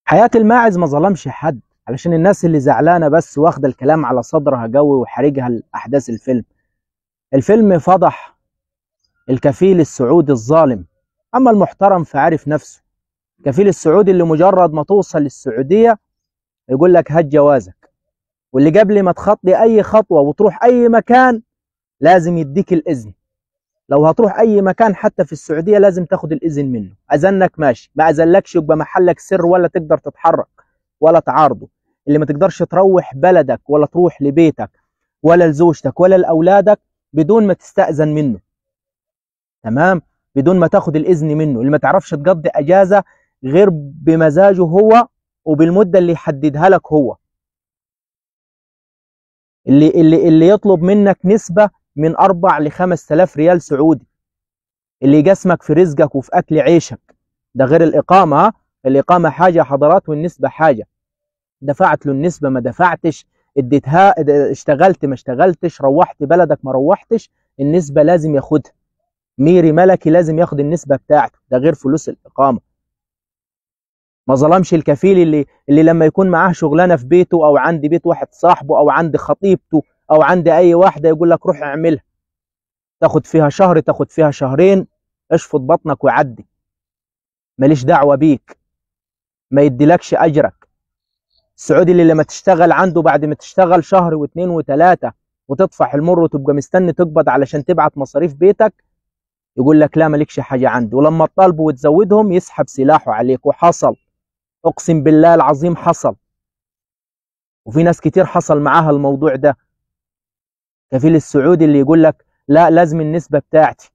حياة الماعز ما ظلمش حد علشان الناس اللي زعلانة بس واخدة الكلام على صدرها جو وحرجها لأحداث الفيلم الفيلم فضح الكفيل السعودي الظالم أما المحترم فعارف نفسه الكفيل السعودي اللي مجرد ما توصل للسعودية يقول لك هات جوازك واللي قبل ما تخطي أي خطوة وتروح أي مكان لازم يديك الإذن لو هتروح أي مكان حتى في السعودية لازم تاخد الإذن منه أذنك ماشي ما أذنلكش يبقى محلك سر ولا تقدر تتحرك ولا تعارضه اللي ما تقدرش تروح بلدك ولا تروح لبيتك ولا لزوجتك ولا لأولادك بدون ما تستأذن منه تمام بدون ما تاخد الإذن منه اللي ما تعرفش تقضي أجازة غير بمزاجه هو وبالمدة اللي يحددها لك هو اللي اللي اللي يطلب منك نسبة من أربع لخمس تلاف ريال سعودي اللي يقسمك في رزقك وفي أكل عيشك ده غير الإقامة ها؟ الإقامة حاجة حضرات والنسبة حاجة دفعت له النسبة ما دفعتش اديتها اشتغلت ما اشتغلتش روحت بلدك ما روحتش النسبة لازم ياخدها ميري ملكي لازم ياخد النسبة بتاعته ده غير فلوس الإقامة ما ظلمش الكفيل اللي اللي لما يكون معاه شغلانة في بيته أو عند بيت واحد صاحبه أو عند خطيبته أو عند أي واحدة يقول لك روح اعملها تاخد فيها شهر تاخد فيها شهرين اشفط بطنك وعدي ماليش دعوة بيك ما يديلكش أجرك السعودي اللي لما تشتغل عنده بعد ما تشتغل شهر واثنين وثلاثة وتطفح المر وتبقى مستني تقبض علشان تبعت مصاريف بيتك يقول لك لا مالكش حاجة عندي ولما تطالبه وتزودهم يسحب سلاحه عليك وحصل أقسم بالله العظيم حصل وفي ناس كتير حصل معاها الموضوع ده كفيل السعودي اللي يقول لك لا لازم النسبة بتاعتي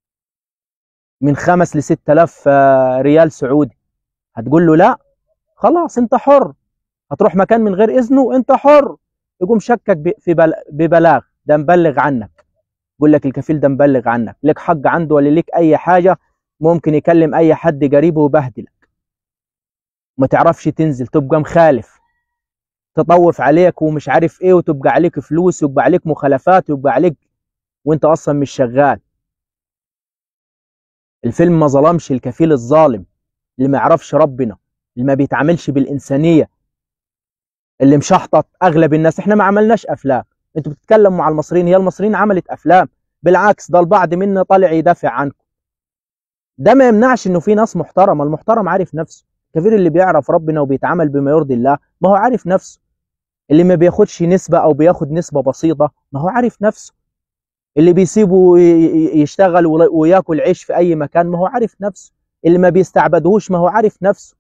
من خمس لست آلاف ريال سعودي هتقول له لا خلاص انت حر هتروح مكان من غير اذنه انت حر يقوم شكك في بل... ببلاغ ده مبلغ عنك يقول لك الكفيل ده مبلغ عنك لك حق عنده ولا ليك اي حاجه ممكن يكلم اي حد قريبه ويبهدلك ما تعرفش تنزل تبقى مخالف تطوف عليك ومش عارف ايه وتبقى عليك فلوس ويبقى عليك مخالفات ويبقى عليك وانت اصلا مش شغال الفيلم ما ظلمش الكفيل الظالم اللي ما يعرفش ربنا اللي ما بيتعاملش بالانسانيه اللي مشحطط اغلب الناس احنا ما عملناش افلام انتوا بتتكلموا مع المصريين هي المصريين عملت افلام بالعكس ده البعض منا طالع يدافع عنكم ده ما يمنعش انه في ناس محترمه المحترم عارف نفسه الكبير اللي بيعرف ربنا وبيتعامل بما يرضي الله ما هو عارف نفسه اللي ما بياخدش نسبة او بياخد نسبة بسيطة ما هو عارف نفسه اللي بيسيبه يشتغل وياكل عيش في اي مكان ما هو عارف نفسه اللي ما بيستعبدهوش ما هو عارف نفسه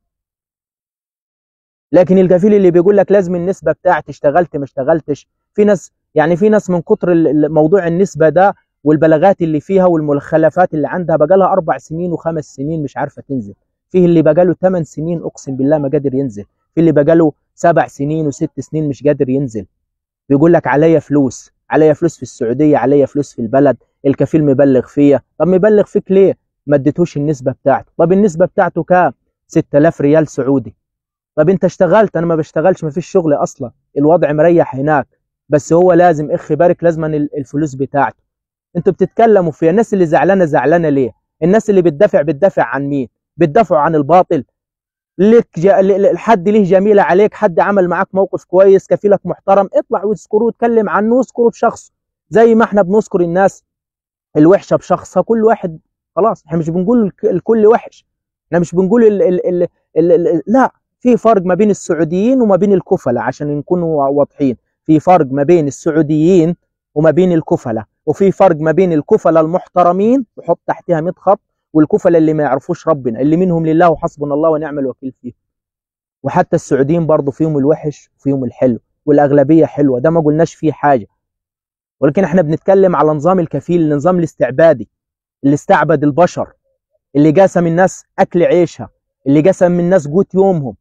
لكن الكفيل اللي بيقول لك لازم النسبة بتاعتي اشتغلت ما اشتغلتش في ناس يعني في ناس من كتر موضوع النسبة ده والبلاغات اللي فيها والمخلفات اللي عندها بقى لها اربع سنين وخمس سنين مش عارفة تنزل فيه اللي بقى له 8 سنين اقسم بالله ما قادر ينزل في اللي بقى له سبع سنين وست سنين مش قادر ينزل بيقول لك عليا فلوس عليا فلوس في السعوديه عليا فلوس في البلد الكفيل مبلغ فيا طب مبلغ فيك ليه ما اديتوش النسبه بتاعته طب النسبه بتاعته كام 6000 ريال سعودي طب انت اشتغلت انا ما بشتغلش ما فيش شغل اصلا الوضع مريح هناك بس هو لازم اخي بارك لازما الفلوس بتاعته انتوا بتتكلموا فيها الناس اللي زعلانه زعلانه ليه الناس اللي بتدافع بتدافع عن مين بتدافعوا عن الباطل لك جا... الحد ليه جميله عليك حد عمل معاك موقف كويس كفيلك محترم اطلع واذكره واتكلم عنه واذكره بشخص زي ما احنا بنذكر الناس الوحشه بشخصها كل واحد خلاص احنا مش بنقول الكل وحش احنا مش بنقول ال... ال... ال... ال... ال... لا في فرق ما بين السعوديين وما بين الكفله عشان نكونوا واضحين في فرق ما بين السعوديين وما بين الكفله وفي فرق ما بين الكفله المحترمين وحط تحتها 100 خط والكفله اللي ما يعرفوش ربنا اللي منهم لله وحسبنا الله ونعم الوكيل فيه وحتى السعوديين برضه فيهم الوحش وفيهم الحلو والاغلبيه حلوه ده ما قلناش فيه حاجه ولكن احنا بنتكلم على نظام الكفيل النظام الاستعبادي اللي استعبد البشر اللي قاسم الناس اكل عيشها اللي قاسم من الناس قوت يومهم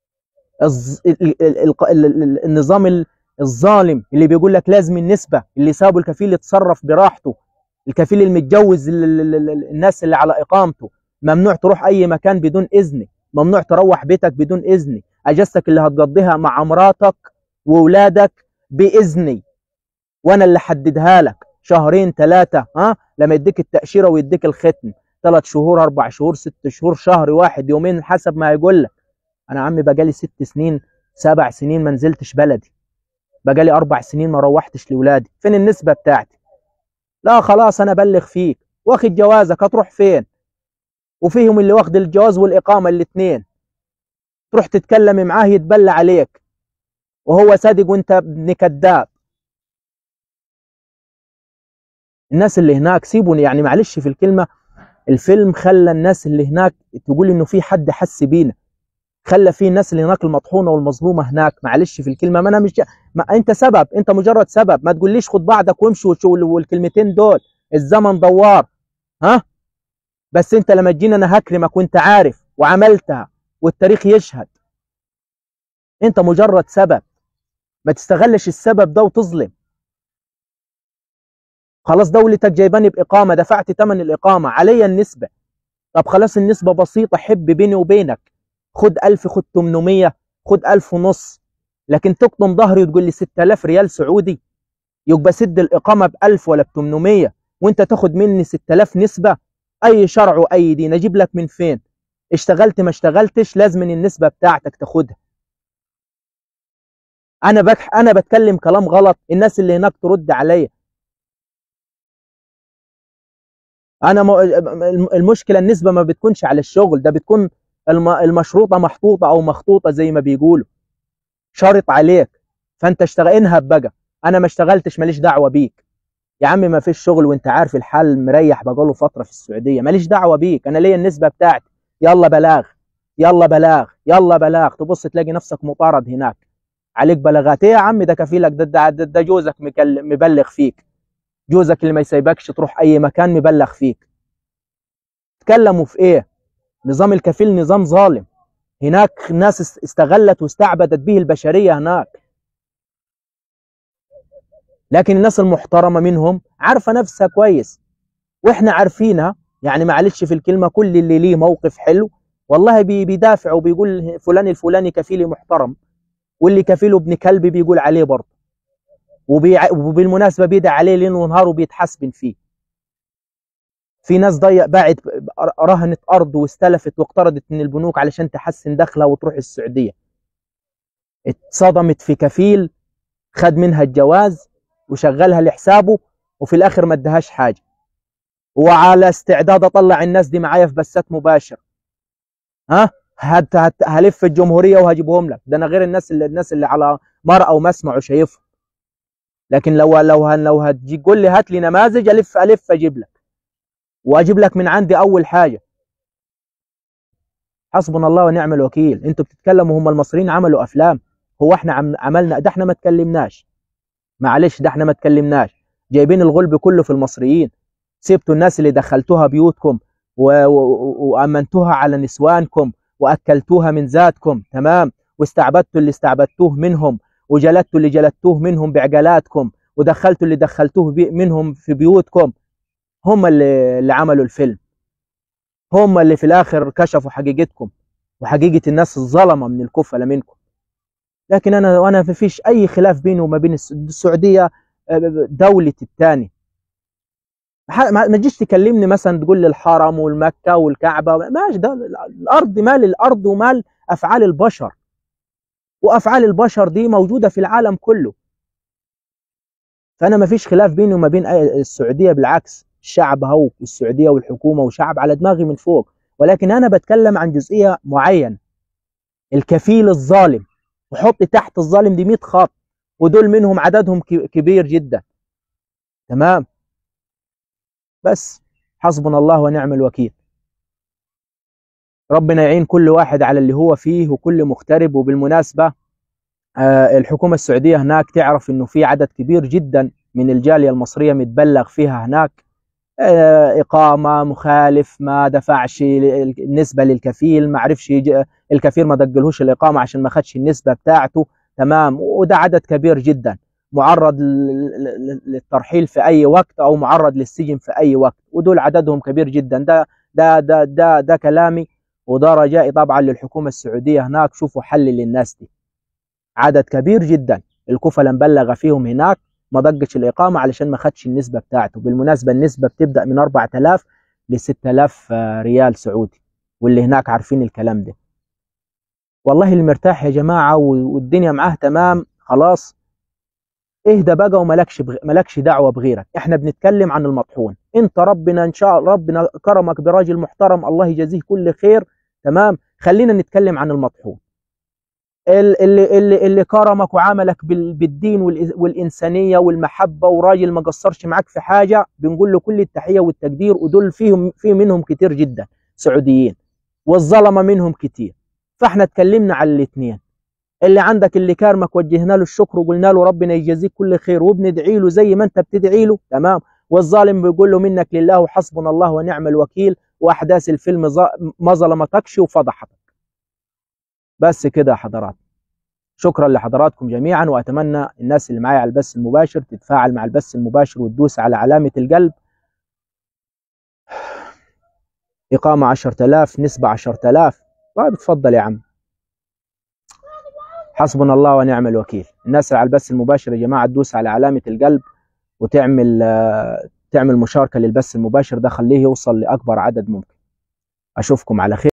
الز... ال... ال... ال... النظام الظالم اللي بيقول لك لازم النسبه اللي سابوا الكفيل يتصرف براحته الكفيل المتجوز الناس اللي على اقامته ممنوع تروح اي مكان بدون اذني ممنوع تروح بيتك بدون اذني اجازتك اللي هتقضيها مع مراتك واولادك باذني وانا اللي حددها لك شهرين ثلاثه ها لما يديك التاشيره ويديك الختم ثلاث شهور اربع شهور ست شهور شهر واحد يومين حسب ما يقول لك انا عمي بقالي ست سنين سبع سنين ما نزلتش بلدي بقالي اربع سنين ما روحتش لاولادي فين النسبه بتاعتي لا خلاص انا ابلغ فيك واخد جوازك هتروح فين وفيهم اللي واخد الجواز والاقامه الاثنين تروح تتكلم معاه يتبلى عليك وهو صادق وانت ابن كذاب الناس اللي هناك سيبوني يعني معلش في الكلمه الفيلم خلى الناس اللي هناك تقول انه في حد حس بينا خلى في الناس اللي هناك المطحونه والمظلومه هناك معلش في الكلمه ما انا مش ما انت سبب انت مجرد سبب ما تقوليش خد بعضك وامشي والكلمتين دول الزمن دوار ها بس انت لما تجينا انا هكرمك وانت عارف وعملتها والتاريخ يشهد انت مجرد سبب ما تستغلش السبب ده وتظلم خلاص دولتك جايباني بإقامة دفعت ثمن الإقامة علي النسبة طب خلاص النسبة بسيطة حب بيني وبينك خد 1000 خد 800 خد 1000 ونص لكن تقطم ظهري وتقول لي 6000 ريال سعودي يبقى سد الإقامة ب 1000 ولا ب 800 وانت تاخد مني 6000 نسبة أي شرع وأي دين أجيب لك من فين اشتغلت ما اشتغلتش لازم النسبة بتاعتك تاخدها انا بك انا بتكلم كلام غلط الناس اللي هناك ترد عليا انا م... المشكله النسبه ما بتكونش على الشغل ده بتكون الم... المشروطه محطوطه او مخطوطه زي ما بيقولوا شرط عليك فانت اشتغل انهب بقى انا ما اشتغلتش ماليش دعوه بيك يا عم ما فيش شغل وانت عارف الحال مريح بقاله فتره في السعوديه ماليش دعوه بيك انا ليا النسبه بتاعتي يلا بلاغ يلا بلاغ يلا بلاغ تبص تلاقي نفسك مطارد هناك عليك بلاغات ايه يا عم ده كفيلك ده, ده, ده, ده جوزك مبلغ فيك جوزك اللي ما يسيبكش تروح اي مكان مبلغ فيك تكلموا في ايه نظام الكفيل نظام ظالم هناك ناس استغلت واستعبدت به البشرية هناك لكن الناس المحترمة منهم عارفة نفسها كويس واحنا عارفينها يعني معلش في الكلمة كل اللي ليه موقف حلو والله بيدافع وبيقول فلان الفلاني كفيلي محترم واللي كفيله ابن كلب بيقول عليه برضه وبيع... وبالمناسبه بيدعي عليه ليل ونهار وبيتحسبن فيه في ناس ضيق باعت رهنت ارض واستلفت واقترضت من البنوك علشان تحسن دخلها وتروح السعوديه اتصدمت في كفيل خد منها الجواز وشغلها لحسابه وفي الاخر ما ادهاش حاجه وعلى استعداد اطلع الناس دي معايا في بثات مباشر ها هت هت هلف الجمهوريه وهجيبهم لك ده انا غير الناس اللي الناس اللي على مرأى ومسمع وشايفهم لكن لو لو لو هتجي تقول لي هات لي نماذج الف الف اجيب لك واجيب لك من عندي اول حاجه حسبنا الله ونعم الوكيل انتوا بتتكلموا هم المصريين عملوا افلام هو احنا عم عملنا ده احنا ما تكلمناش معلش ده احنا ما تكلمناش جايبين الغلب كله في المصريين سبتوا الناس اللي دخلتوها بيوتكم وامنتوها على نسوانكم واكلتوها من ذاتكم تمام واستعبدتوا اللي استعبدتوه منهم وجلدتوا اللي جلدتوه منهم بعجلاتكم ودخلتوا اللي دخلتوه منهم في بيوتكم هم اللي, اللي عملوا الفيلم هم اللي في الاخر كشفوا حقيقتكم وحقيقه الناس الظلمه من الكفله منكم لكن انا وانا ما فيش اي خلاف بيني وما بين السعوديه دولة الثاني ما تجيش تكلمني مثلا تقول لي الحرم والمكه والكعبه ماشي ده الارض مال الارض ومال افعال البشر وافعال البشر دي موجوده في العالم كله فانا ما فيش خلاف بيني وما بين السعوديه بالعكس الشعب هو والسعوديه والحكومه وشعب على دماغي من فوق ولكن انا بتكلم عن جزئيه معينه الكفيل الظالم وحط تحت الظالم دي 100 خط ودول منهم عددهم كبير جدا تمام بس حسبنا الله ونعم الوكيل ربنا يعين كل واحد على اللي هو فيه وكل مغترب وبالمناسبة آه الحكومة السعودية هناك تعرف انه في عدد كبير جدا من الجالية المصرية متبلغ فيها هناك آه إقامة مخالف ما دفعش النسبة للكفيل ما عرفش الكفيل ما دقلهوش الإقامة عشان ما خدش النسبة بتاعته تمام وده عدد كبير جدا معرض للترحيل في اي وقت او معرض للسجن في اي وقت ودول عددهم كبير جدا ده ده ده ده, ده كلامي وده رجائي طبعا للحكومه السعوديه هناك شوفوا حل للناس دي عدد كبير جدا الكفله مبلغه فيهم هناك ما ضجش الاقامه علشان ما خدش النسبه بتاعته بالمناسبه النسبه بتبدا من 4000 ل 6000 ريال سعودي واللي هناك عارفين الكلام ده والله المرتاح يا جماعة و- والدنيا معاه تمام خلاص اهدى بقى وملكش بغ... ملكش دعوة بغيرك احنا بنتكلم عن المطحون انت ربنا ان شاء الله ربنا كرمك براجل محترم الله يجازيه كل خير تمام خلينا نتكلم عن المطحون ال- اللي اللي اللي كرمك وعاملك بال- بالدين والإ- والإنسانية والمحبة وراجل ما قصرش معاك في حاجة بنقول له كل التحية والتقدير ودول فيهم في منهم كتير جدا سعوديين والظلمة منهم كتير فاحنا اتكلمنا على الاثنين اللي عندك اللي كارمك وجهنا له الشكر وقلنا له ربنا يجازيك كل خير وبندعي له زي ما انت بتدعي له تمام والظالم بيقول له منك لله وحسبنا الله ونعم الوكيل واحداث الفيلم ظ- ما ظلمتكش وفضحتك بس كده يا حضرات شكرا لحضراتكم جميعا واتمنى الناس اللي معايا على البث المباشر تتفاعل مع البث المباشر وتدوس على علامة القلب إقامة 10000 نسبة 10000 طيب اتفضل يا عم حسبنا الله ونعم الوكيل الناس اللي على البث المباشر يا جماعة تدوس على علامة القلب وتعمل آه، تعمل مشاركة للبث المباشر ده خليه يوصل لأكبر عدد ممكن أشوفكم على خير